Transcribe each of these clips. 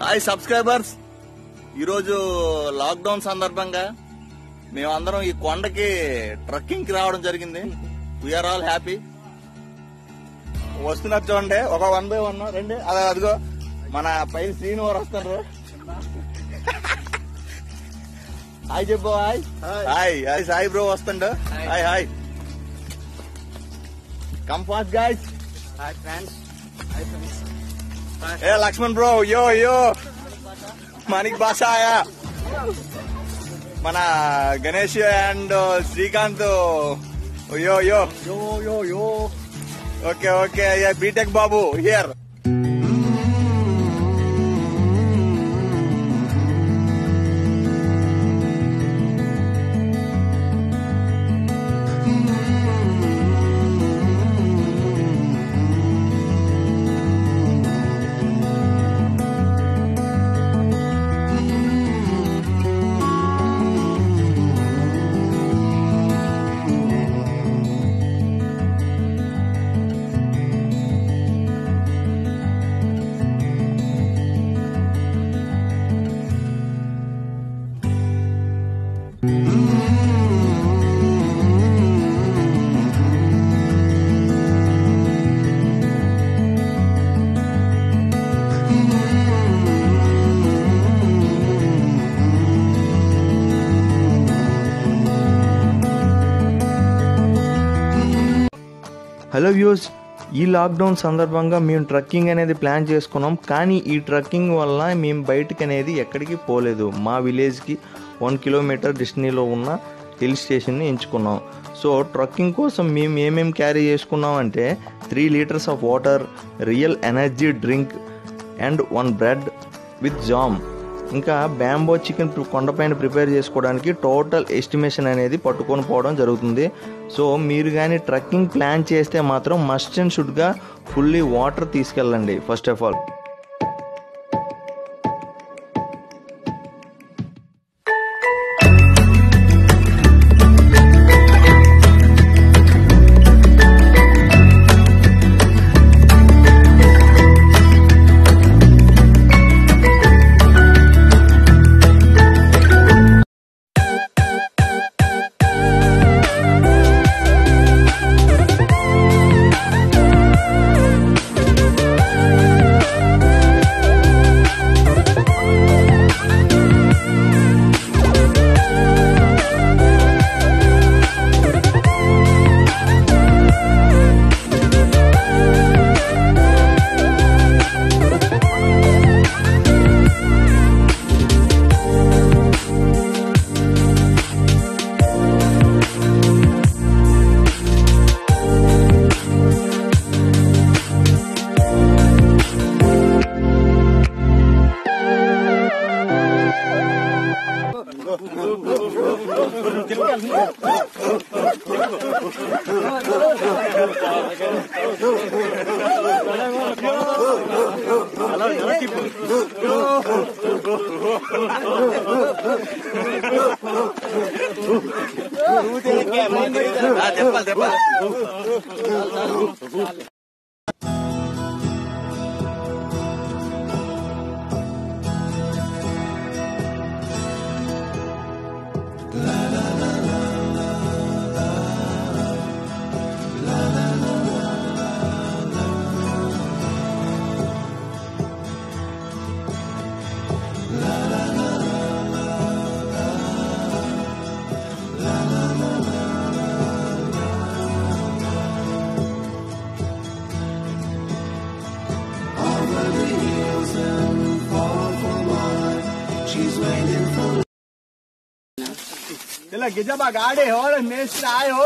Hi subscribers ఈరోజు lockdown సందర్భంగా మేమందరం ఈ కొండకి ట్రక్కింగ్ కి రావడం జరిగింది వీఆర్ ఆల్ హ్యాపీ వస్తున్నారు చూడండి ఒక వన్ బై వన్ రండి అదే అదిగో మన పై శ్రీను వారు వస్తారు హాయ్ చెప్పు hi hi hi Sai bro వస్తుండ hi hi come fast guys hi friends hi friends ఏ లక్ష్మణ్ బ్రో యో యో మానిక్ బాషా ఆయా మన గణేష్ అండ్ శ్రీకాంత్ యో yo yo yo yo okay okay B Tech Babu here hello views ఈ లాక్డౌన్ సందర్భంగా మేము ట్రక్కింగ్ అనేది ప్లాన్ చేసుకున్నాం కానీ ఈ ట్రక్కింగ్ వల్ల మేము బయటకు అనేది ఎక్కడికి పోలేదు మా విలేజ్కి వన్ కిలోమీటర్ డిస్టనీలో ఉన్న హిల్ స్టేషన్ని ఎంచుకున్నాం సో ట్రక్కింగ్ కోసం మేము ఏమేమి క్యారీ చేసుకున్నాం అంటే three litres of water real energy drink and one bread with jam ఇంకా బ్యాంబో చికెన్ కొండపైన ప్రిపేర్ చేసుకోవడానికి టోటల్ ఎస్టిమేషన్ అనేది పట్టుకొని పోవడం జరుగుతుంది సో మీరు కానీ ట్రక్కింగ్ ప్లాన్ చేస్తే మాత్రం మస్ట్ అండ్ షుడ్గా ఫుల్లీ వాటర్ తీసుకెళ్ళండి ఫస్ట్ ఆఫ్ ఆల్ చెప్పాలి చెప్పాలి चला गिजबा गाड़ी हो मेस्त्र आए हो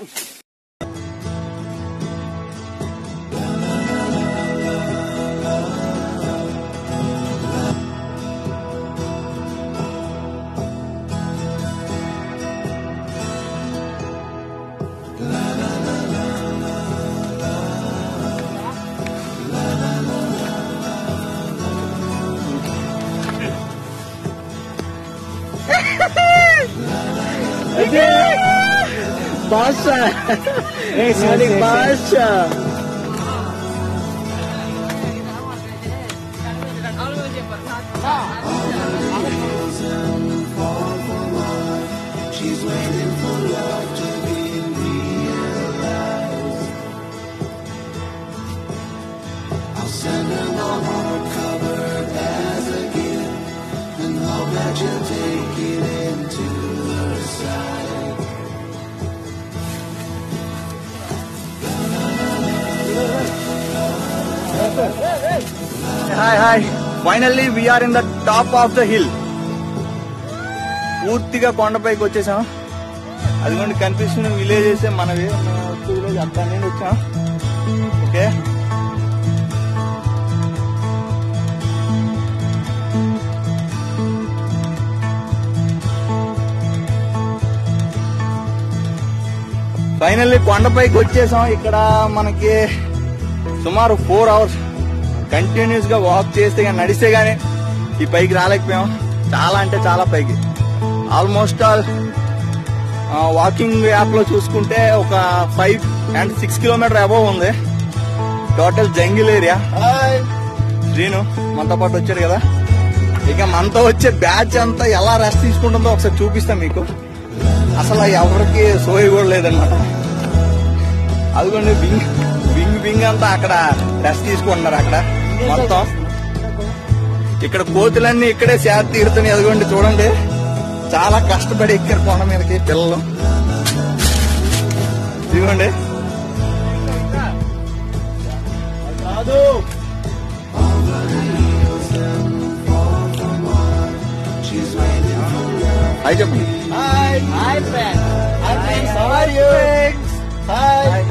Basha! Hey, Sonic Basha! Hi hi finally we're in the top of the hill పూర్తిగా కొండపైకి వచ్చేసాం అదిగోండి కనిపిస్తున్న విలేజెస్ మనవి విలేజ్ అక్కడ నుండి వచ్చాం ఓకే ఫైనల్లీ కొండపైకి వచ్చేసాం ఇక్కడ మనకి సుమారు ఫోర్ అవర్స్ కంటిన్యూస్ గా వాక్ చేస్తే గానీ నడిస్తే గానీ ఈ పైకి రాలేకపోయాం చాలా అంటే చాలా పైకి ఆల్మోస్ట్ ఆల్ వాకింగ్ యాప్ లో చూసుకుంటే ఒక five and six kilometre above ఉంది టోటల్ జంగిల్ ఏరియా శ్రీను మనతో పాటు వచ్చాడు కదా ఇక మనతో వచ్చే బ్యాచ్ అంతా ఎలా రెస్ట్ తీసుకుంటుందో ఒకసారి చూపిస్తాం మీకు అసలు ఎవరికి సోయి కూడా లేదన్నమాట అదిగోండి బింగ్ బింగ్ బింగ్ అంతా అక్కడ రెస్ట్ తీసుకుంటున్నారు అక్కడ మొత్తం ఇక్కడ కోతులన్నీ ఇక్కడే సేద తీరుతున్నాయి అదిగోండి చూడండి చాలా కష్టపడి ఎక్కారు కొండ మీదకి పిల్లలు ఇదిగోండి కాదు హాయ్ చెప్పండి hi Hi, friends. Hi, friends. How are you? Hi.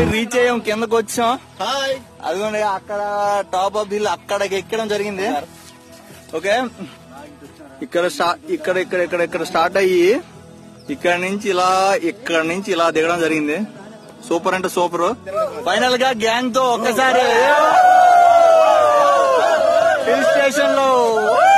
Finally reach అయ్యాం కిందకు వచ్చాం హాయ్ అదిగోండి అక్కడ టాప్ ఆఫ్ హిల్ అక్కడికి ఎక్కడం జరిగింది ఓకే ఇక్కడ స్టా- ఇక్కడ ఇక్కడ ఇక్కడ ఇక్కడ స్టార్ట్ అయ్యి ఇక్కడ నుంచి ఇలా ఇక్కడ నుంచి ఇలా దిగడం జరిగింది సూపర్ అంటే సూపర్ ఫైనల్ గా గ్యాంగ్ తో ఒక్కసారి హిల్ స్టేషన్ లో